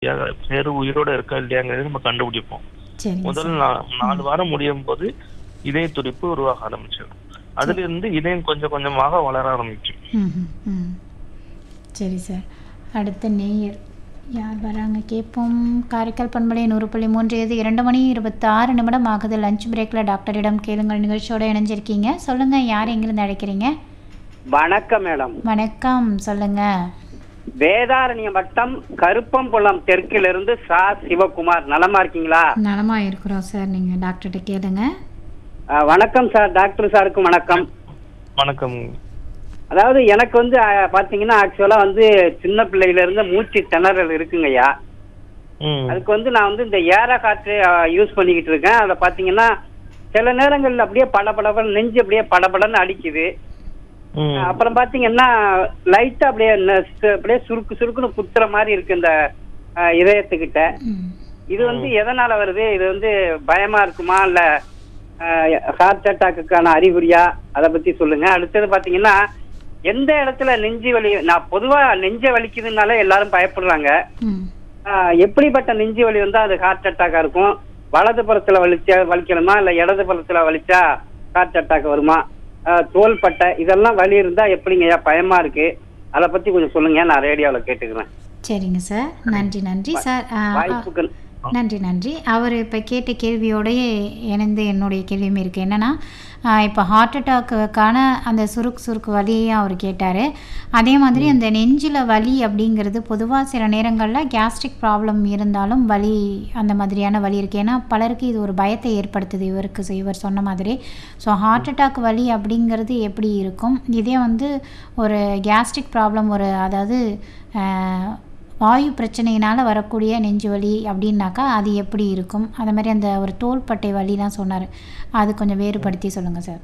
பேரு உயிரோட இருக்கா இல்லையாங்கிறது நம்ம கண்டுபிடிப்போம் சரிங்க முதல் சார் நா- நாலு வாரம் முடியும் போது இதய துடிப்பு உருவாக ஆரம்பிச்சிடும் அதுல இருந்து இதயம் கொஞ்சம் கொஞ்சமாக வளர ஆரம்பிக்கும் ம் ம், ம் சரி சார் அடுத்த நேயர் யார் வராங்க கேட்போம் காரைக்கால் பண்பலை நூறு புள்ளி மூன்று இது இரண்டு மணி இருபத்தி ஆறு நிமிடம் ஆகுது லஞ்ச் பிரேக்கில் டாக்டரிடம் கேளுங்கள் நிகழ்ச்சியோட இணைஞ்சிருக்கீங்க சொல்லுங்கள் யார் எங்கிருந்து அழைக்கிறீங்க வணக்கம் மேடம் வணக்கம் சொல்லுங்கள் வேதாரண்யம் வட்டம் கருப்பம்புலம் தெற்கிலிருந்து சா சிவகுமார் நலமா இருக்கீங்களா நலமா இருக்கிறோம் சார் நீங்கள் டாக்டர்கிட்ட கேளுங்க அஹ், வணக்கம் சார் டாக்டர் சாருக்கும் வணக்கம் வணக்கம் அதாவது எனக்கு வந்து அஹ், பாத்தீங்கன்னா ஆக்சுவலா வந்து சின்ன பிள்ளையில இருந்து மூச்சு திணறல் இருக்குங்கய்யா ம் அதுக்கு வந்து நான் வந்து இந்த ஏர காற்று யூஸ் பண்ணிக்கிட்டு இருக்கேன் அதுல பாத்தீங்கன்னா சில நேரங்கள்ல அப்படியே படபடபட நெஞ்சு அப்படியே படபடன்னு அடிக்குது ம் அப்புறம் பாத்தீங்கன்னா லைட்டா அப்படியே ந- சு- அப்படியே சுருக்கு சுருக்குன்னு குத்துற மாதிரி இருக்கு இந்த அஹ், இதயத்துக்கிட்ட ம் இது வந்து எதனால வருது இது வந்து பயமா இருக்குமா இல்ல ஹார்ட் அட்டாக்குக்கான அறிகுறியா அத பத்தி சொல்லுங்க அடுத்தது பாத்தீங்கன்னா எந்த இடத்துல நெஞ்சு வலி நான் பொதுவா நெஞ்ச வலிக்குதுனால எல்லாரும் பயப்படுறாங்க ம் ஆஹ் எப்படிப்பட்ட நெஞ்சு வலி வந்தா அது ஹார்ட் அட்டாக்கா இருக்கும் வலது புறத்துல வலிச்சா வலிக்கணுமா இல்ல இடது புறத்துல வலிச்சா ஹார்ட் அட்டாக் வருமா ஆஹ் தோள்பட்டை இதெல்லாம் வலி இருந்தா எப்படிங்கய்யா பயமா இருக்கு அத பத்தி கொஞ்சம் சொல்லுங்க நான் ரேடியோல கேட்டுக்கிறேன் சரிங்க சார் நன்றி நன்றி சார் ஆ, ஆ, வாய்ப்புக்கு நன்றி நன்றி அவர் இப்போ கேட்ட கேள்வியோடயே இணைந்து என்னுடைய கேள்வியும் இருக்குது என்னென்னா இப்போ ஹார்ட் அட்டாக்குக்கான அந்த சுருக்கு சுருக்கு வலியையும் அவர் கேட்டார் அதே மாதிரி அந்த நெஞ்சில் வலி அப்படிங்கிறது பொதுவாக சில நேரங்களில் கேஸ்ட்ரிக் ப்ராப்ளம் இருந்தாலும் வலி அந்த மாதிரியான வலி இருக்குது ஏன்னா பலருக்கு இது ஒரு பயத்தை ஏற்படுத்துது இவருக்கு சொ- இவர் சொன்ன மாதிரி ஸோ ஹார்ட் அட்டாக் வலி அப்படிங்கிறது எப்படி இருக்கும் இதே வந்து ஒரு கேஸ்ட்ரிக் ப்ராப்ளம் ஒரு அதாவது ஆஹ், வாயு பிரச்சனையினால் வரக்கூடிய நெஞ்சு வலி அப்படின்னாக்கா அது எப்படி இருக்கும் அது மாதிரி அந்த ஒரு தோள்பட்டை வலிலாம் சொன்னார் அது கொஞ்சம் வேறுபடுத்தி சொல்லுங்கள் சார்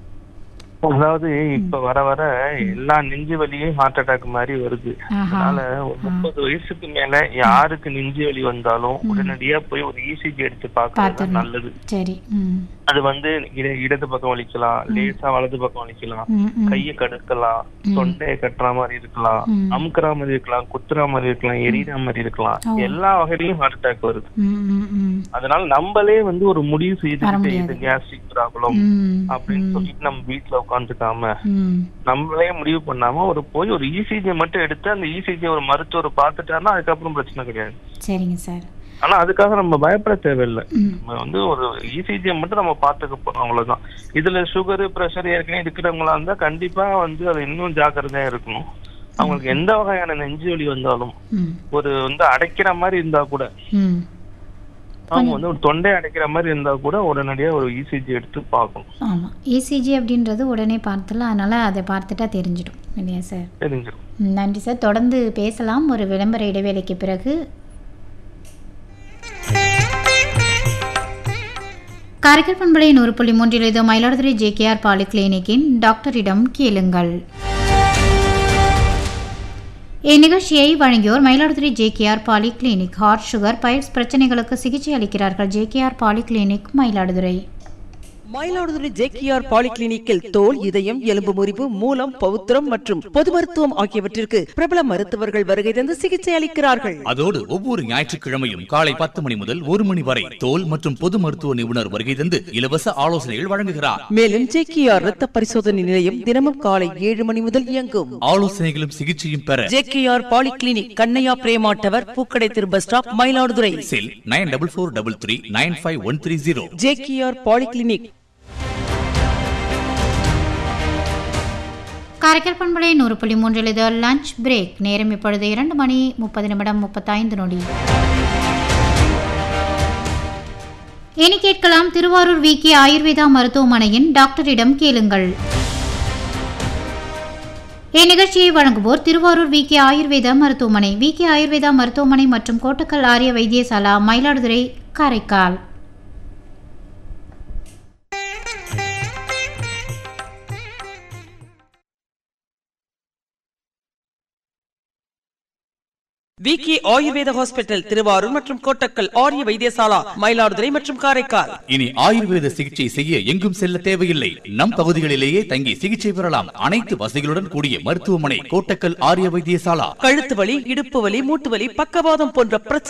அதாவது இப்ப வர வர எல்லா நெஞ்சு வலியும் ஹார்ட் அட்டாக் மாதிரி வருது ஆஹா. அதனால ஒரு முப்பது வயசுக்கு மேல யாருக்கு நெஞ்சு வலி வந்தாலும் உடனடியா போய் ஒரு இசிஜி எடுத்து பார்க்கறது பார்த்துடணும். நல்லது சரி ம் அது வந்து இட- இடது பக்கம் வலிக்கலாம் லேசா வலது பக்கம் வலிக்கலாம் ம் ம் கையை கடுக்கலாம் தொண்டையை கட்டுற மாதிரி இருக்கலாம் ம். அமுக்குற மாதிரி இருக்கலாம் குத்துற மாதிரி இருக்கலாம் எரியற மாதிரி இருக்கலாம் ஓ. எல்லா வகையிலயும் ஹார்ட் அட்டாக் வருது ம் ம் ம் அதனால நம்மளே வந்து ஒரு முடிவு வர செய்துக்கிட்டு முடியாது. இது கேஸ்ட்ரிக் ப்ராப்ளம் ம் அப்படின்னு சொல்லிட்டு நம்ம வீட்டுல உட்காந்துக்காம ம் நம்மளே முடிவு பண்ணாம ஒரு போய் ஒரு இசிஜி மட்டும் எடுத்து அந்த இசிஜி ஒரு மருத்துவர் பார்த்துட்டாருன்னா அதுக்கப்புறம் பிரச்சனை கிடையாது சரிங்க சார் ஆனா அதுக்காக நம்ம பயப்பட தேவையில்லை ம் நம்ம வந்து ஒரு இசிஜியை மட்டும் நம்ம பார்த்துக்க போறோம் அவ்வளவுதான் இதுல சுகர் பிரஷர் ஏற்கனவே இருக்கிறவங்களா இருந்தா கண்டிப்பா வந்து அது இன்னும் ஜாக்கிரதையா இருக்கணும் அவங்களுக்கு எந்த வகையான நெஞ்சு வலி வந்தாலும் ம் ஒரு வந்து அடைக்கிற மாதிரி இருந்தா கூட ம் அவங்க வந்து ஒரு தொண்டை அடைக்கிற மாதிரி இருந்தா கூட உடனடியா ஒரு இசிஜி எடுத்து பார்க்கணும் ஆமாம் இசிஜி அப்படின்றது உடனே பார்த்துலாம் அதனால் அதை பார்த்துட்டா தெரிஞ்சிடும் இல்லையா சார் தெரிஞ்சிடும் ம், நன்றி சார் தொடர்ந்து பேசலாம் ஒரு விளம்பர இடைவேளைக்கு பிறகு காரைக்கால் பண்பலை நூறு புள்ளி மூன்றில் இது மயிலாடுதுறை ஜேகேஆர் பாலி கிளினிக்கின் டாக்டரிடம் கேளுங்கள் இந்நிகழ்ச்சியை வழங்கியோர் Mayiladuthurai JKR polyclinic heart sugar piles பிரச்சனைகளுக்கு சிகிச்சை அளிக்கிறார்கள் JKR polyclinic Mayiladuthurai Mayiladuthurai JKR பாலிகிளினிக்கில் தோல் இதயம் எலும்பு முறிவு மூலம் பவுத்திரம் மற்றும் பொது மருத்துவம் ஆகியவற்றிற்கு பிரபல மருத்துவர்கள் வருகை தந்து சிகிச்சை அளிக்கிறார்கள் அதோடு ஒவ்வொரு ஞாயிற்றுக்கிழமையும் காலை பத்து மணி முதல் ஒரு மணி வரை தோல் மற்றும் பொது மருத்துவ நிபுணர் வருகை தந்து இலவச ஆலோசனைகள் வழங்குகிறார் மேலும் ஜேகேஆர் ரத்த பரிசோதனை நிலையம் தினமும் காலை ஏழு மணி முதல் இயங்கும் ஆலோசனைகளும் சிகிச்சையும் பெற JKR polyclinic Kannaiya Prema tower பூக்கடை திரு bus stop Mayiladuthurai cell nine double four double three nine five one three zero JKR polyclinic Karaikal பண்பலை நூறு புள்ளி மூன்றில் இது லஞ்ச் பிரேக் நேரம் இப்பொழுது இரண்டு மணி முப்பது நிமிடம் முப்பத்தைந்து நொடி இனி கேட்கலாம் திருவாரூர் விகே ஆயுர்வேதா மருத்துவமனையின் டாக்டரிடம் கேளுங்கள் இந்நிகழ்ச்சியை வழங்குவோர் திருவாரூர் விகே ஆயுர்வேதா மருத்துவமனை விகே ஆயுர்வேதா மருத்துவமனை மற்றும் கோட்டக்கல் ஆரிய வைத்தியசாலா மயிலாடுதுறை காரைக்கால் விகே ஆயுர்வேத ஹாஸ்பிட்டல் திருவாரூர் மற்றும் கோட்டக்கல் ஆரிய வைத்தியசாலா மயிலாடுதுறை மற்றும் காரைக்கால் இனி ஆயுர்வேத சிகிச்சை செய்ய எங்கும் செல்ல தேவையில்லை நம் பகுதிகளிலேயே தங்கி சிகிச்சை பெறலாம் அனைத்து வசதிகளுடன் கூடிய மருத்துவமனை கோட்டக்கல் ஆரிய வைத்தியசாலா கழுத்து வலி இடுப்பு வலி மூட்டு வலி பக்கவாதம் போன்ற பிரச்சனை